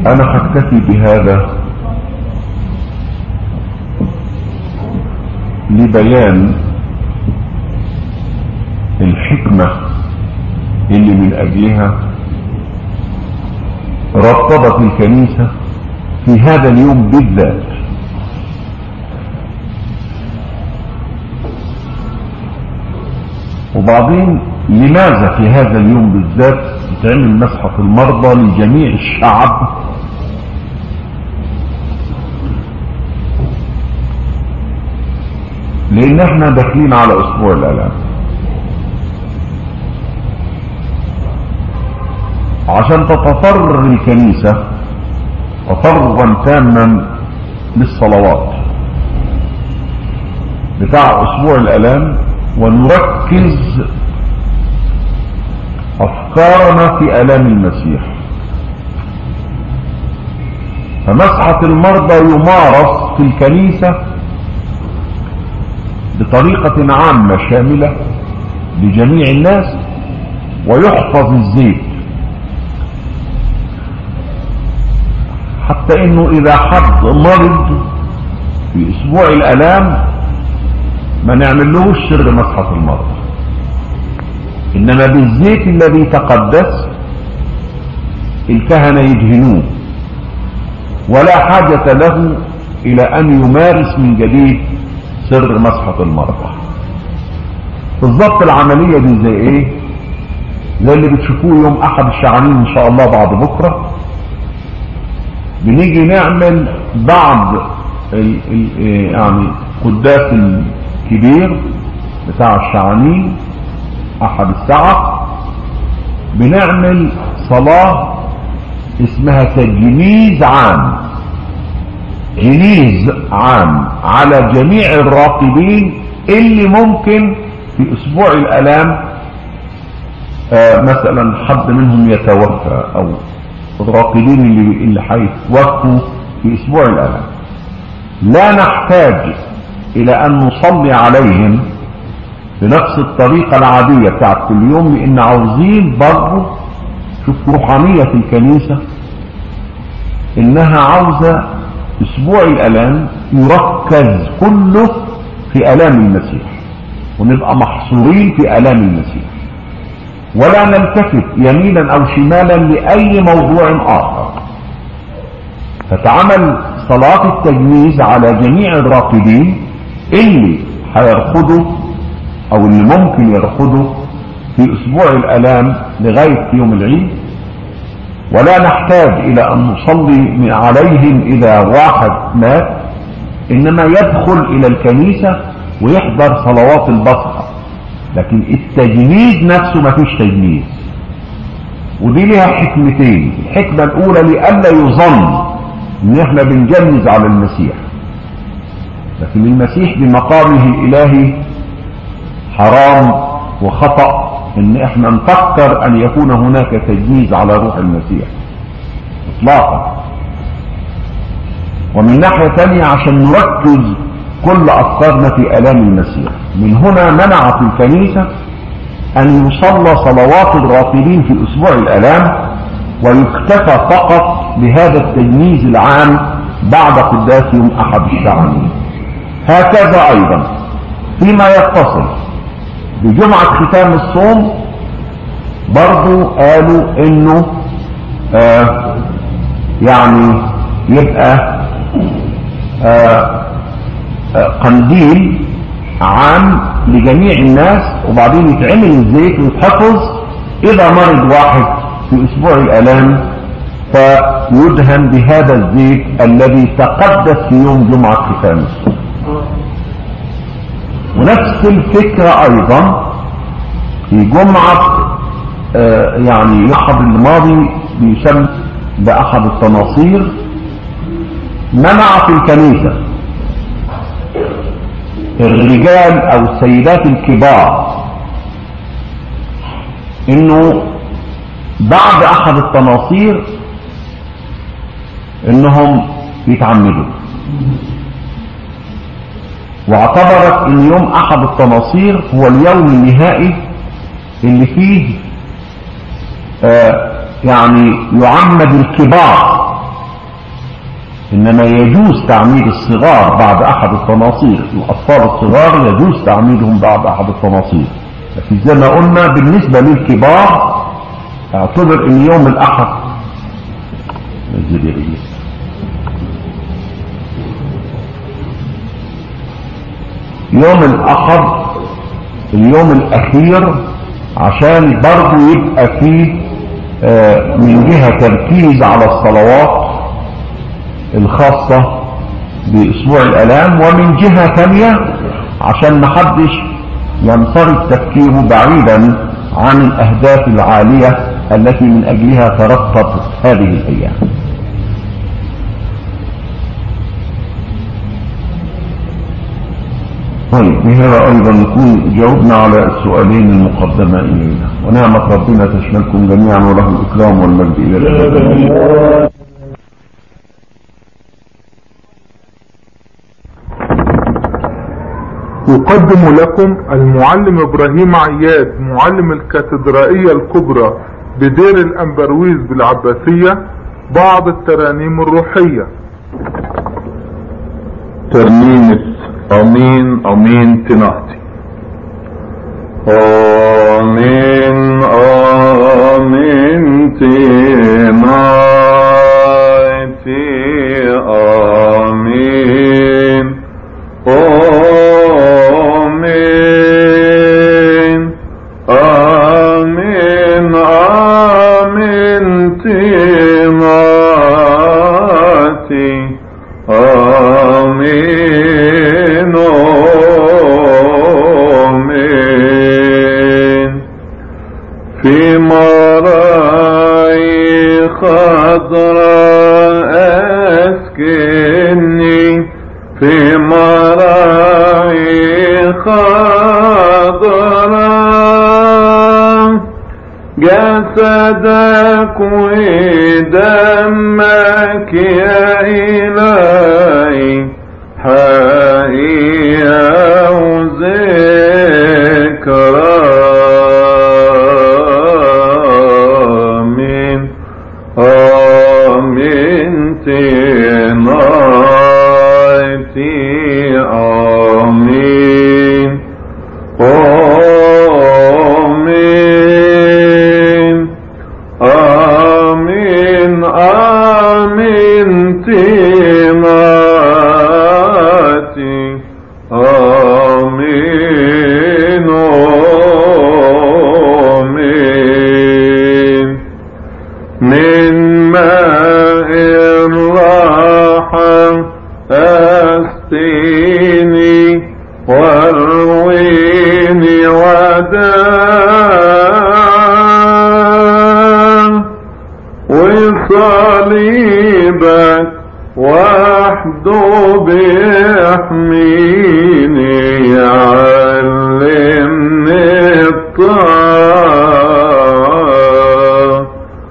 انا هكتفي بهذا لبيان الحكمة اللي من اجلها رتبت الكنيسة في هذا اليوم بالذات وبعدين لماذا في هذا اليوم بالذات تعمل مسحة المرضى لجميع الشعب لان احنا داخلين على اسبوع الالام عشان تتفرغ الكنيسة تفرغا تاما للصلوات بتاع اسبوع الالام ونركز افكارنا في الام المسيح فمسحة المرضى يمارس في الكنيسة بطريقة عامة شاملة لجميع الناس ويحفظ الزيت حتى انه اذا حد مرض في اسبوع الالام ما نعملوش سر مسحة المرضى انما بالزيت الذي تقدس الكهنة يدهنوه ولا حاجة له الى ان يمارس من جديد سر مسحة المرضى بالضبط العملية دي زي ايه زي اللي بتشوفوه يوم احد الشعانين ان شاء الله بعد بكرة بنيجي نعمل بعض ال ال يعني قداس الكبير بتاع الشعانين احد الساعة بنعمل صلاة اسمها تجنيز عام جنيز عام على جميع الراقبين اللي ممكن في اسبوع الالام آه مثلا حد منهم يتوفى او الراقبين اللي اللي هيتوفوا في اسبوع الالام لا نحتاج الى ان نصلي عليهم بنفس الطريقة العادية بتاعت كل يوم لان عاوزين برضه شوف روحانية الكنيسة انها عاوزة اسبوع الالام يركز كله في الام المسيح ونبقى محصورين في الام المسيح ولا نلتفت يمينا او شمالا لاي موضوع اخر فتعمل صلاة التجميز على جميع الراقدين اللي هيرقدوا او اللي ممكن يرقدوا في اسبوع الالام لغاية يوم العيد ولا نحتاج الى ان نصلي عليهم اذا واحد مات انما يدخل الى الكنيسة ويحضر صلوات البصرة لكن التجميد نفسه ما فيش تجميد ودي ليها حكمتين الحكمة الاولى لألا يظن ان احنا بنجمز على المسيح لكن المسيح بمقامه الالهي حرام وخطأ ان احنا نفكر ان يكون هناك تجميز على روح المسيح اطلاقا ومن ناحية تانية عشان نركز كل افكارنا في الام المسيح من هنا منعت الكنيسة ان يصلى صلوات الراقبين في اسبوع الالام ويكتفى فقط بهذا التجميز العام بعد قداس يوم احد الشعانين هكذا ايضا فيما يتصل بجمعة ختام الصوم برضو قالوا انه آه يعني يبقى آه آه قنديل عام لجميع الناس وبعدين يتعمل الزيت ويتحفظ اذا مرض واحد في اسبوع الالام فيدهن بهذا الزيت الذي تقدس في يوم جمعة ختام الصوم ونفس الفكرة ايضا في جمعة آه يعني الاحد الماضي بيسمى باحد التناصير منع في الكنيسة الرجال او السيدات الكبار انه بعد احد التناصير انهم يتعمدوا واعتبرت ان يوم احد التناصير هو اليوم النهائي اللي فيه آه يعني يعمد الكبار انما يجوز تعميد الصغار بعد احد التناصير الاطفال الصغار يجوز تعميدهم بعد احد التناصير لكن زي ما قلنا بالنسبة للكبار اعتبر ان يوم الاحد نزل يا رجل. يوم الاحد اليوم الاخير عشان برضه يبقى فيه آه، من جهة تركيز على الصلوات الخاصة باسبوع الالام ومن جهة ثانية عشان محدش ينصرف تفكيره بعيدا عن الاهداف العالية التي من اجلها ترتب هذه الايام طيب بهذا ايضا نكون جاوبنا على السؤالين المقدمين ونعمة ربنا تشملكم جميعا وله الاكرام والمجد الى الابد يقدم لكم المعلم ابراهيم عياد معلم الكاتدرائية الكبرى بدير الانبرويز بالعباسية بعض الترانيم الروحية ترنيمة أمين أمين تنعتي آمين آمين تنعتي آمين آمين آمين آمين تنعتي آمين آمين في مراي خضراء أسكني في مراي خضراء جسدك ودمك يا إلهي حقيقة وذكرى آمين آمين تنايتي آمين آمين آمين آمين تيماتي آمين آمين من ماء الراحة أسقيني وارويني ودام وصليبك وحده بيحميني يعلمني الطاعة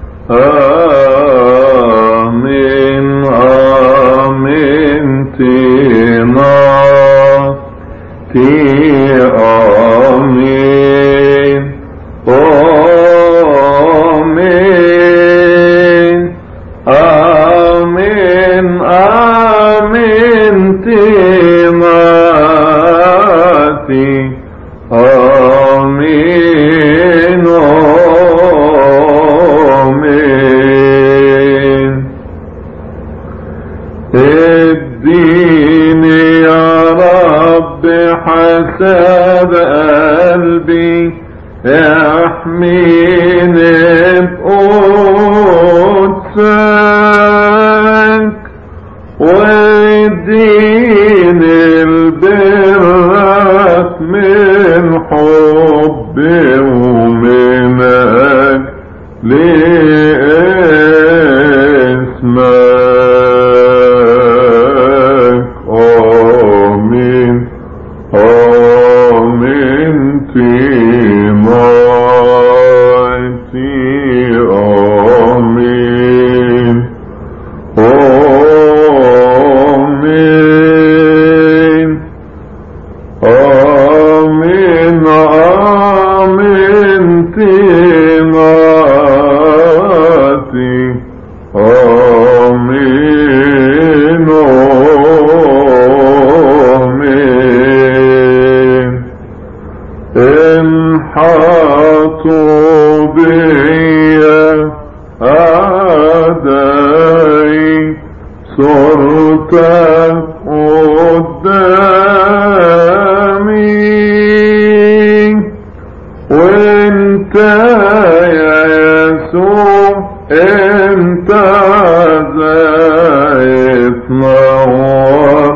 آمين آمين تينا تي آمين آمين آمين آمين تيماتي آمين آمين اديني يا رب حسب قلبي احميني بقدسك واديني البرك من حبي ومن أجل اسمك آمين آمين تيماتي آمين آمين آمين آمين تيماتي آمين انت زيت نور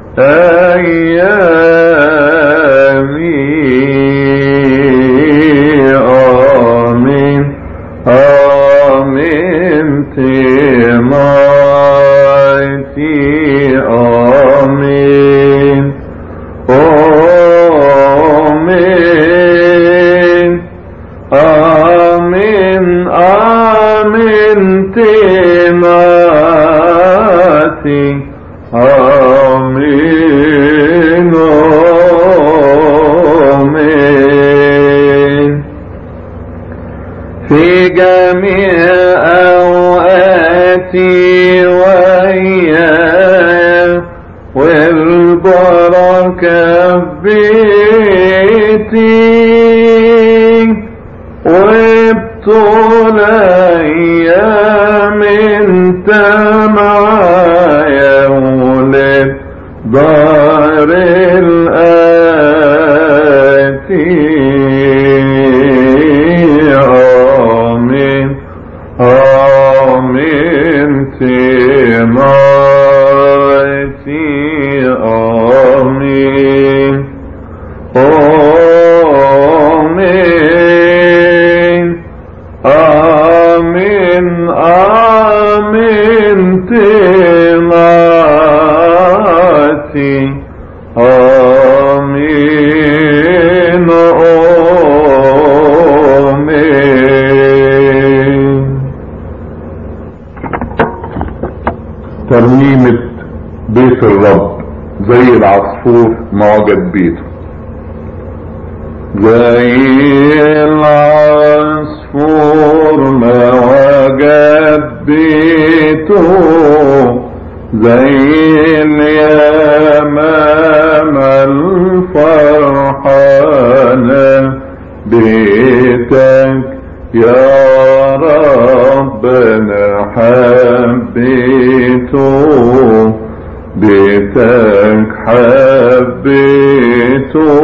ايامي امين امين تمايتي امين آمين آمين آمين تماتي آمين آمين في جميع أوقاتي وإياه والبركة بيتي وبطول أيام انت معايا ولد دار الآتي آمين آمين تماتي آمين آمين آمين آمين تماتي آمين آمين ترنيمة بيت الرب زي العصفور ما وجد بيته زي العصفور ما وجد بيته زي اليمام الفرحانة بيتك يا ربنا حبيته بيتك حبيته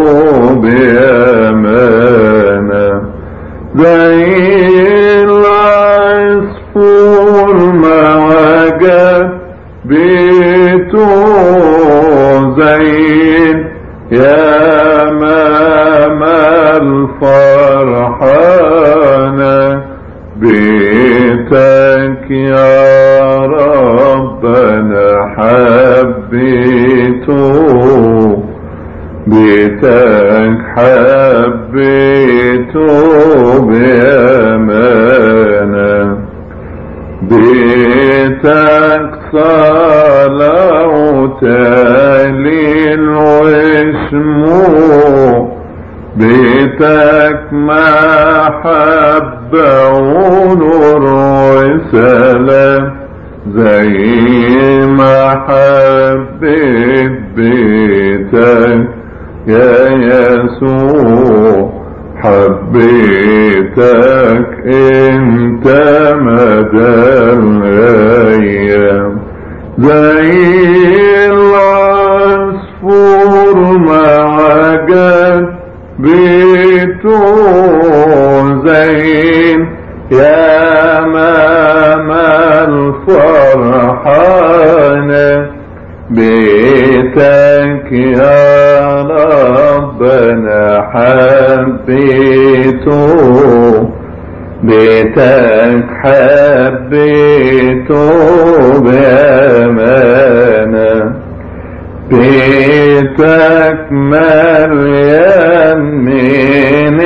بأمانة زي العصفور ما وجد بيته زي يا ماما الفرحانة بيتك يا ربنا حبيته بيتك حبيته بأمانة بيتك صلاة وتهليل وشموع بيتك محبة ونور وسلام زي ما حبيت بيتك يا يسوع حبيتك انت مدى الايام زي العصفور ما وجد بيته زين يا ماما الفرحانة بيتك يا ربنا حبيته بيتك حبيته بأمانة بيتك مليان من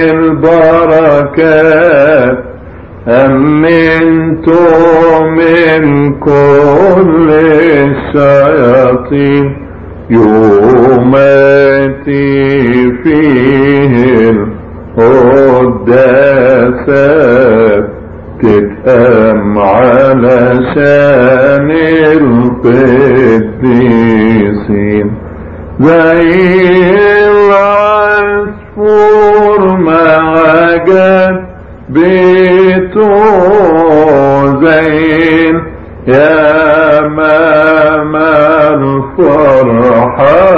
البركات أمنت من كل الشياطين يوماتي فيه القداسات تتأم على شان القديسين زي العصفور ما وجد بيته زين يا ماما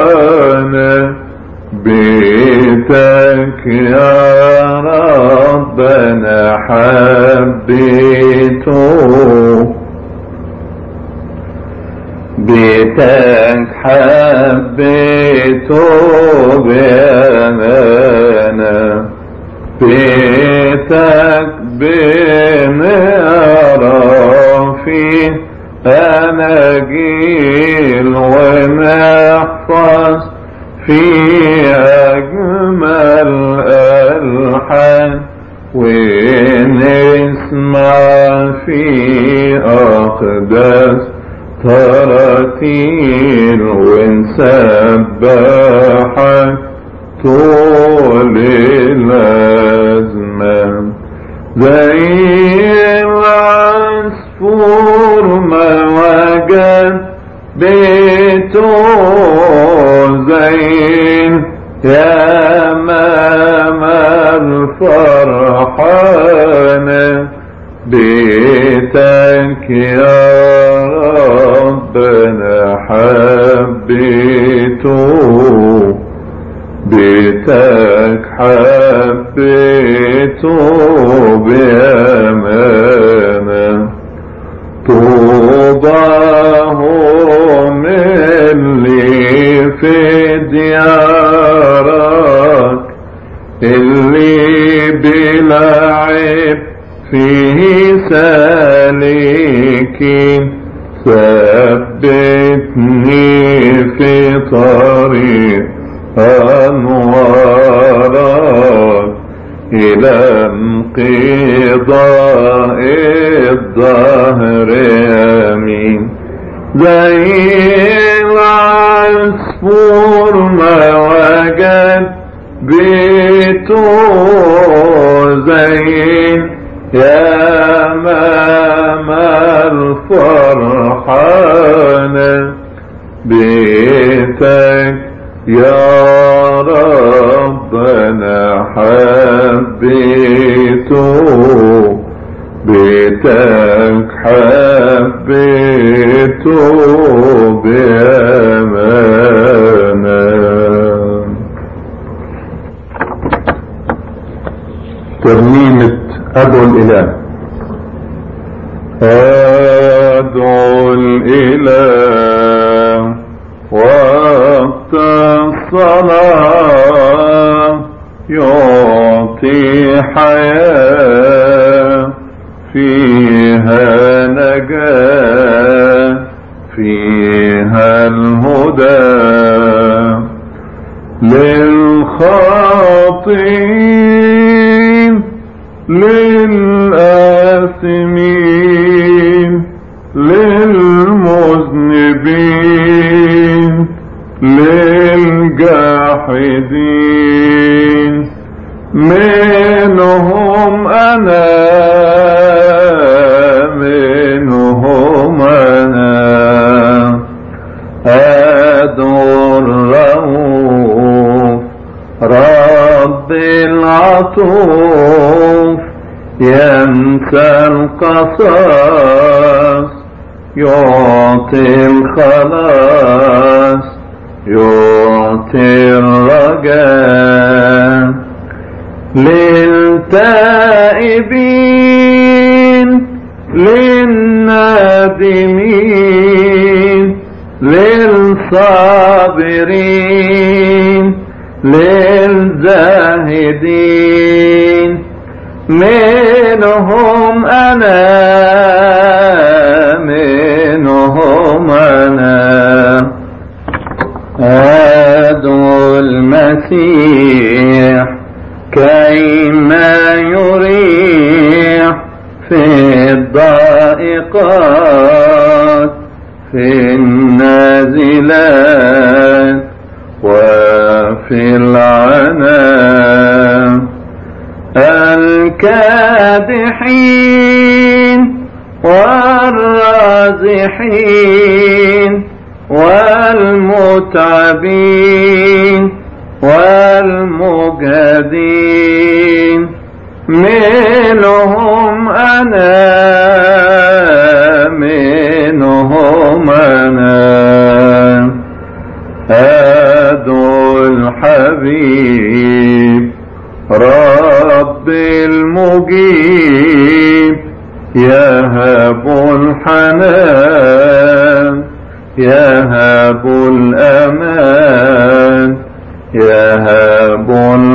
الفرحانة بيتك يا رب ربنا حبيته بيتك حبيته بأمانة بيتك بنقرا فيه أناجيل ونحفظ في أجمل ألحان ونسمع في أقدس تراتيل ونسبحك طول الأزمان زي العصفور ما وجد بيته زين يا ماما الفرحانة بيتك يا ربنا حبيته بيتك حبيته بأمانة طوباهم اللي في ديارك اللي بلعب فيه سالكين ثبتني في طريق أنوارك إلى انقضاء الظهر آمين زي العصفور ما وجد بيته زين يا ماما الفرحانة بيتك يا ربنا حبيته بيتك حبيته بأمانة ترنيمة أدعو الإله أدعو الإله وقت الصلاة يعطي حياة فيها نجاة فيها الهدى للخاطئين للآثمين للمذنبين للجاحدين منهم أنا منهم أنا أدعو الرؤوف رب العطوف ينسى القصاص يعطي الخلاص يعطي الرجاء للتائبين للنادمين للصابرين للزاهدين منهم أنا منهم أنا أدعو المسيح كيما يريح في الضائقات في النازلات وفي العناء الكادحين والرازحين والمتعبين والمجهدين منهم أنا منهم أنا أدعو الحبيب رب المؤمنين يهب الحنان يهب الأمان يهب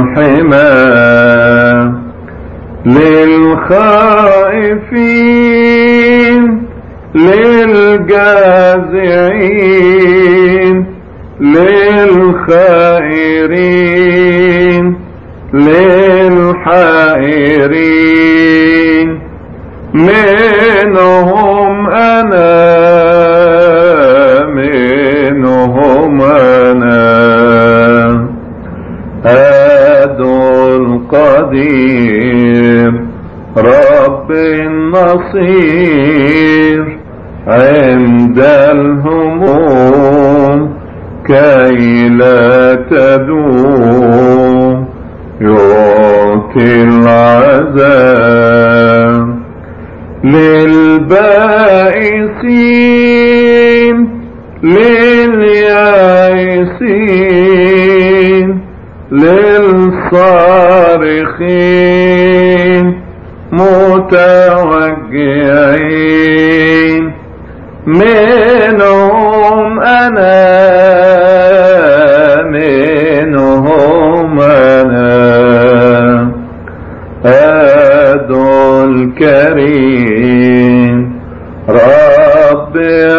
الحمى للخائفين للجازعين للخائرين للحائرين منهم أنا منهم أنا أدعو القدير رب النصير عند الهموم كي لا تدوم يعطي العذاب للبائسين لليائسين للصارخين متوجعين منهم أنا منهم أنا أدعو الكريم رب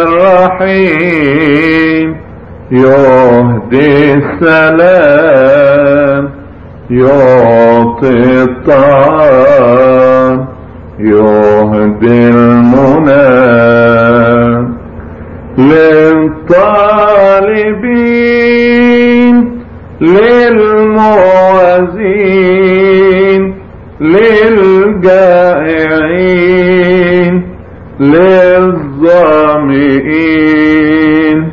الرحيم يهدي السلام يعطي الطعام يهدي المنى للطالبين للموازين للجائعين للظامئين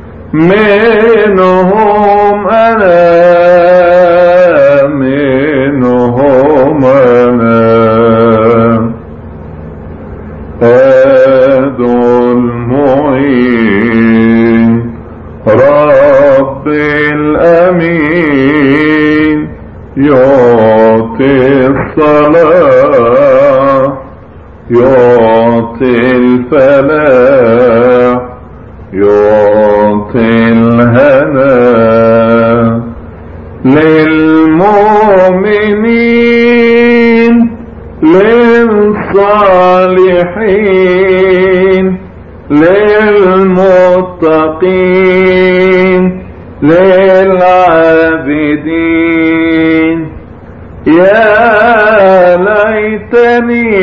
منهم أنا منهم أنا أدعو المعين رب الأمين يعطي الصلاح يعطي الفلاح يعطي الهنا للمؤمنين للصالحين للمتقين للعابدين يا ليتني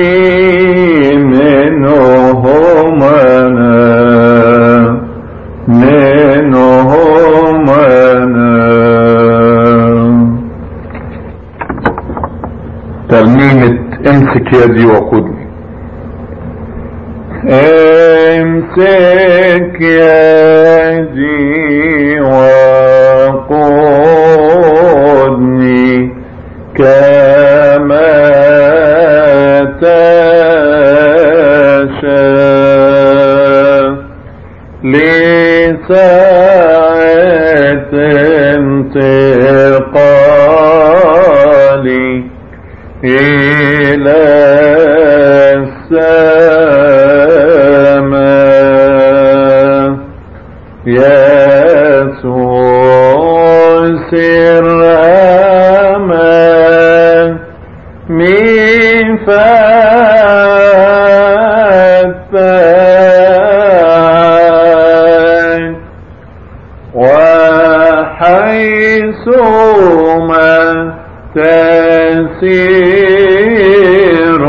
منهم أنا منهم أنا ترنيمة امسك يدي وقودني امسك يدي وقودني كما تشاء لساعة انتقالي إلى السماء يسوع سر أمان من فتاي وحيث ما تسير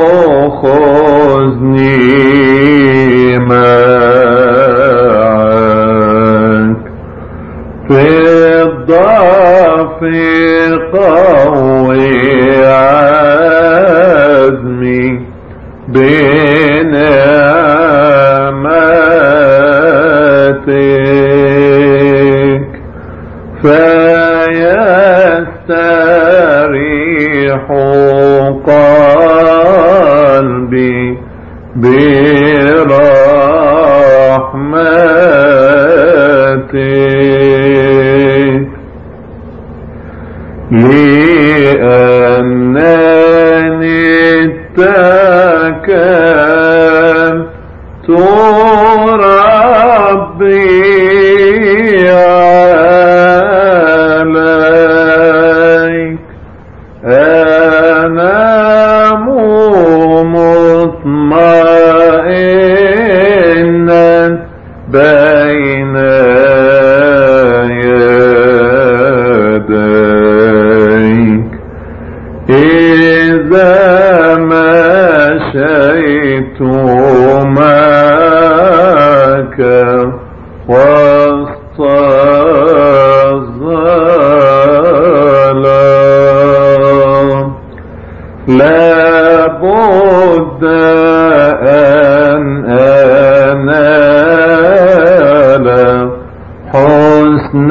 خذني معك في الضعف قوي عزمي بنعمتك فيستريح قلبي برحمتك لأنني اتكلت بيت معك وسط الظلام لا بد أن أنال حسن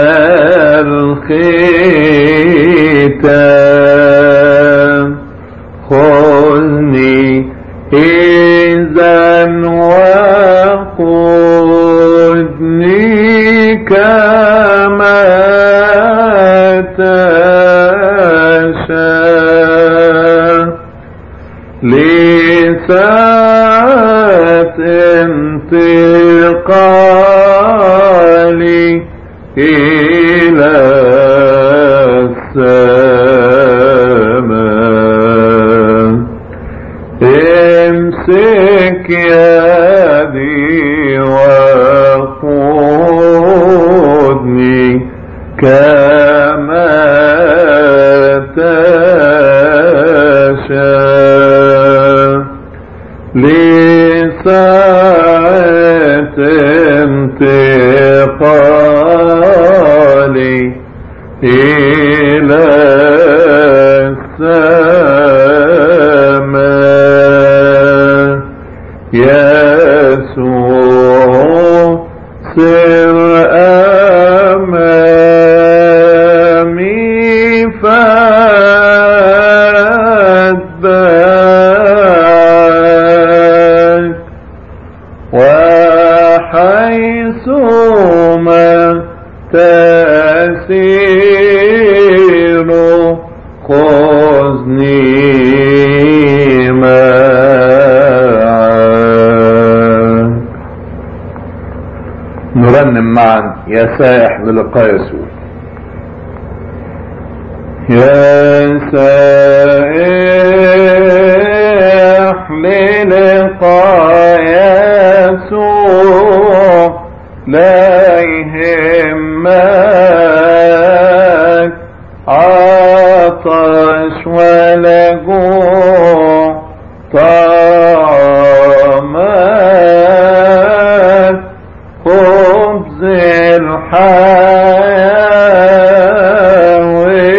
الختام خذني إذا وقدني كما تشاء لساعة انتقالي إلى السماء امسك يدي وقودني كما تشاء لساعة انتقالي إلى السماء يسوع سر أمامي فاتبعك وحيثما تسير خذني معك نرنم معا يا سائح بلقاء يسوع يا سائح للقاء يسوع لا يهمك عطش ولا جوع طعامك خبز الحياة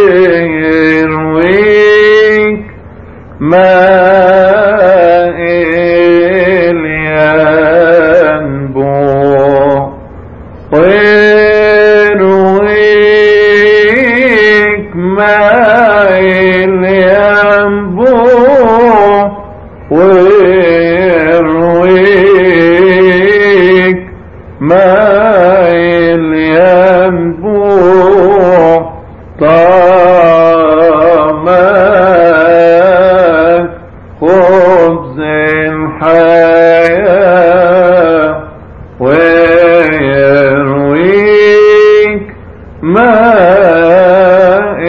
ويرويك ماء الينبوع ويرويك ماء الينبوع ويرويك ماء الينبوع طعامك خبز الحياة ويرويك ماء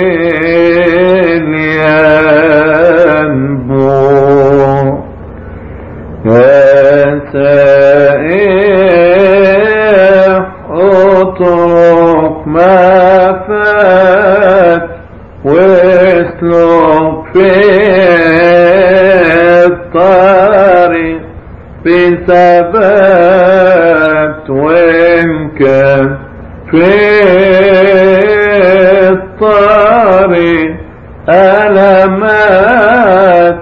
الينبوع يا سائح اترك ما فات واسلك في الطريق بثبات وان كان في الطريق ألمات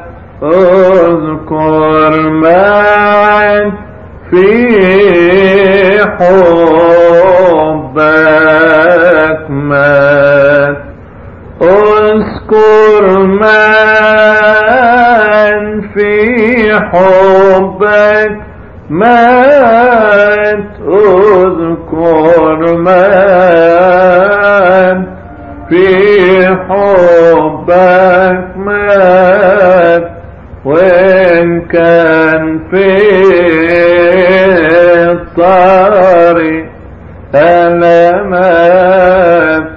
اذكر معا في حبك مات اذكر معا في حبك مات اذكر معا في حبك مات وإن كان في الطريق ألمات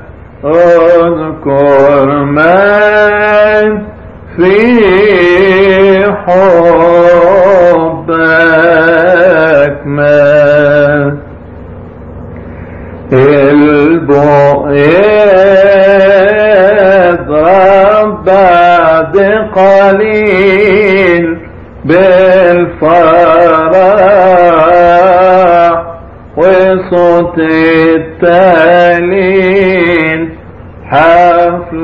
اذكر من في حبك مات البعيد رب بعد قليل الفرح وصوت التهليل حفل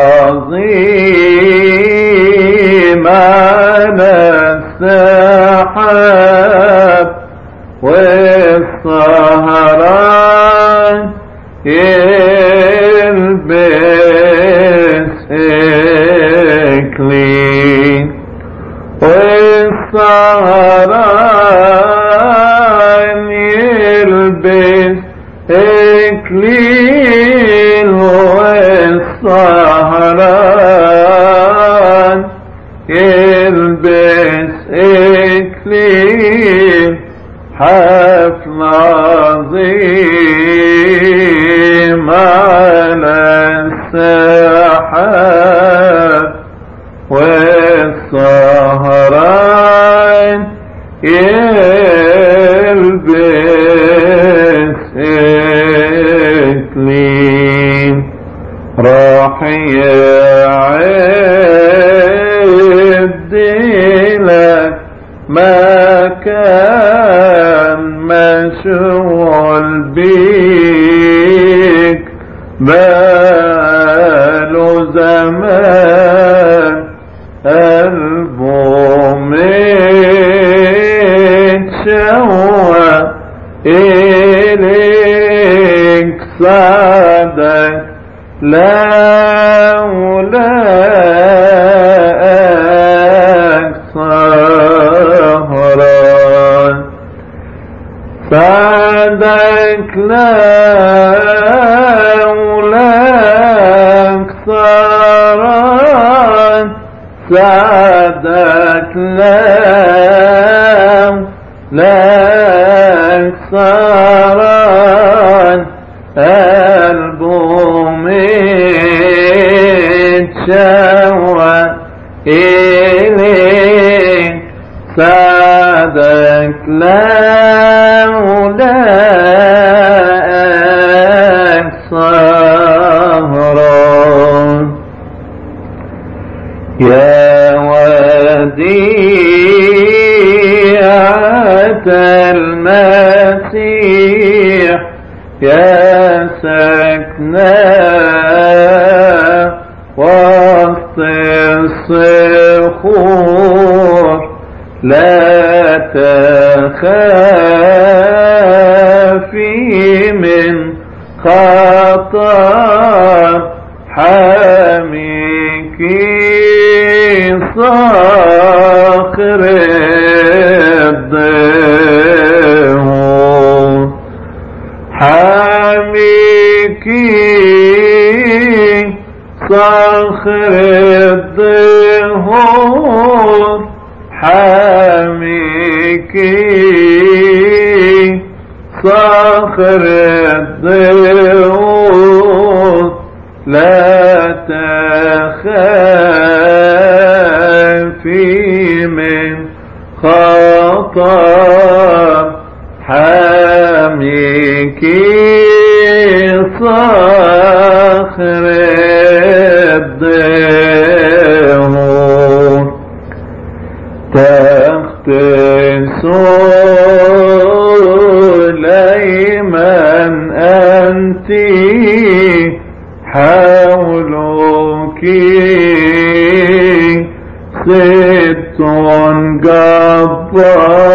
عظيم على السحاب والسهران يلبس إكليل والسهران يلبس إكليل والسهران يلبس إكليل حفل عظيم على السحاب والسهران يلبس إكليل راح يعد لك مكان مشغول بيك باله زمان قلبه متشوق إليك سعدك لولاك سهران سعدك لولاك سهران سعدك لولاك سهران قلبه متشوق إليك سعدك لولاك سهران يا وديعة المسيح يا سكنى وسط الصخور لا تخافي من خطر حميك صخر الدهور حميك صخر الدهور حميك صخر الدهور لا تخافي من خطر حميك صخر الدهور تخت سليمان أنت حولك ست جبار